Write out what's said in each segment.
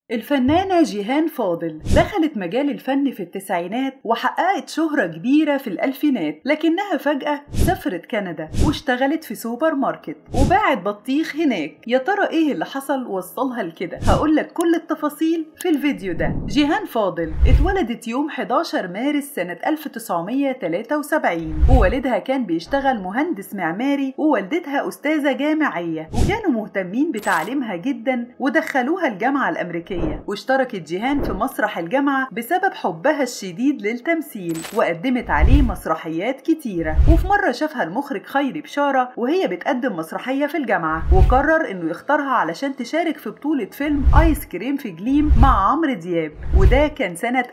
الفنانة جيهان فاضل دخلت مجال الفن في التسعينات وحققت شهرة كبيرة في الألفينات لكنها فجأة سافرت كندا واشتغلت في سوبر ماركت وباعت بطيخ هناك يا ترى ايه اللي حصل وصلها لكده هقولك كل التفاصيل في الفيديو ده جيهان فاضل اتولدت يوم 11 مارس سنة 1973 ووالدها كان بيشتغل مهندس معماري ووالدتها أستاذة جامعية وكانوا مهتمين بتعليمها جدا ودخلوها الجامعة الأمريكية الفنية واشتركت جيهان في مسرح الجامعة بسبب حبها الشديد للتمثيل وقدمت عليه مسرحيات كتيرة وفي مرة شافها المخرج خيري بشارة وهي بتقدم مسرحية في الجامعة وقرر انه يختارها علشان تشارك في بطولة فيلم ايس كريم في جليم مع عمرو دياب وده كان سنة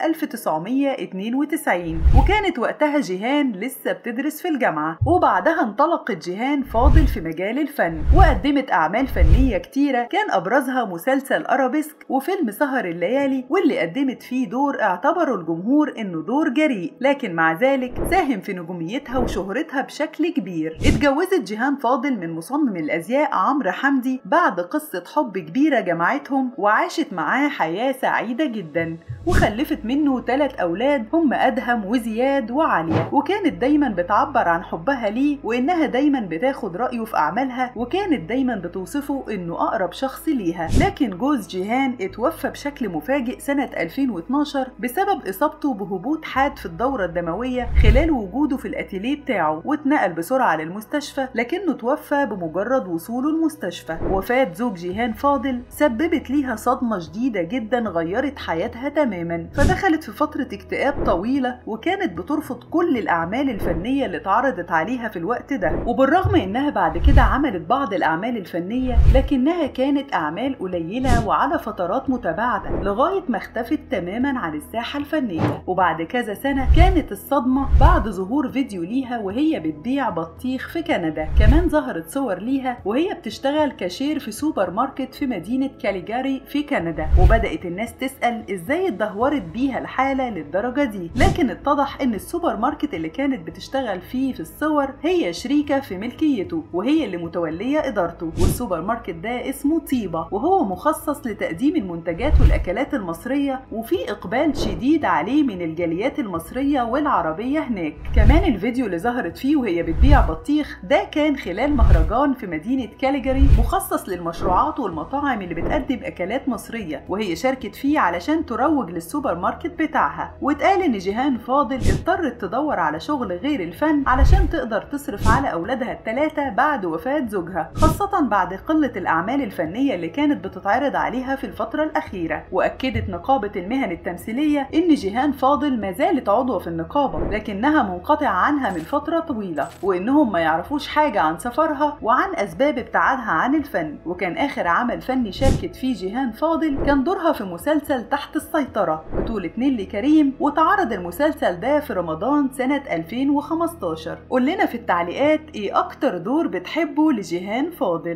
1992 وكانت وقتها جيهان لسه بتدرس في الجامعة وبعدها انطلقت جيهان فاضل في مجال الفن وقدمت أعمال فنية كتيرة كان أبرزها مسلسل أرابيسك وفيلم فيلم سهر الليالي واللي قدمت فيه دور اعتبره الجمهور انه دور جريء لكن مع ذلك ساهم في نجوميتها وشهرتها بشكل كبير اتجوزت جيهان فاضل من مصمم الازياء عمرو حمدي بعد قصة حب كبيرة جمعتهم وعاشت معاه حياة سعيدة جدا وخلفت منه ثلاث أولاد هم أدهم وزياد وعليا وكانت دايما بتعبر عن حبها ليه وإنها دايما بتاخد رأيه في أعمالها وكانت دايما بتوصفه إنه أقرب شخص ليها لكن جوز جيهان اتوفى بشكل مفاجئ سنة 2012 بسبب إصابته بهبوط حاد في الدورة الدموية خلال وجوده في الأتيليه بتاعه واتنقل بسرعة للمستشفى لكنه توفى بمجرد وصوله المستشفى وفاة زوج جيهان فاضل سببت ليها صدمة شديدة جدا غيرت حياتها تماما فدخلت في فترة اكتئاب طويلة وكانت بترفض كل الأعمال الفنية اللي اتعرضت عليها في الوقت ده وبالرغم إنها بعد كده عملت بعض الأعمال الفنية لكنها كانت أعمال قليلة وعلى فترات متباعدة لغاية ما اختفت تماما عن الساحة الفنية وبعد كذا سنة كانت الصدمة بعد ظهور فيديو ليها وهي بتبيع بطيخ في كندا كمان ظهرت صور ليها وهي بتشتغل كاشير في سوبر ماركت في مدينة كاليجاري في كندا وبدأت الناس تسأل ازاي اتدهورت بيها الحالة للدرجة دي لكن اتضح ان السوبر ماركت اللي كانت بتشتغل فيه في الصور هي شريكة في ملكيته وهي اللي متولية ادارته والسوبر ماركت ده اسمه طيبة وهو مخصص لتقديم المنتجات والأكلات المصرية وفي إقبال شديد عليه من الجاليات المصرية والعربية هناك كمان الفيديو اللي ظهرت فيه وهي بتبيع بطيخ ده كان خلال مهرجان في مدينة كاليجاري مخصص للمشروعات والمطاعم اللي بتقدم أكلات مصرية وهي شاركت فيه علشان تروج للسوبر ماركت بتاعها واتقال إن جيهان فاضل اضطرت تدور على شغل غير الفن علشان تقدر تصرف على أولادها الثلاثة بعد وفاة زوجها خاصة بعد قلة الأعمال الفنية اللي كانت بتتعرض عليها في الفترة الأخيرة وأكدت نقابة المهن التمثيلية إن جيهان فاضل ما زالت عضوة في النقابة لكنها منقطعة عنها من فترة طويلة وإنهم ما يعرفوش حاجة عن سفرها وعن أسباب ابتعادها عن الفن وكان آخر عمل فني شاركت فيه جيهان فاضل كان دورها في مسلسل تحت السيطرة بطولة نيلي كريم وتعرض المسلسل ده في رمضان سنة 2015 قول لنا في التعليقات إيه أكتر دور بتحبه لجيهان فاضل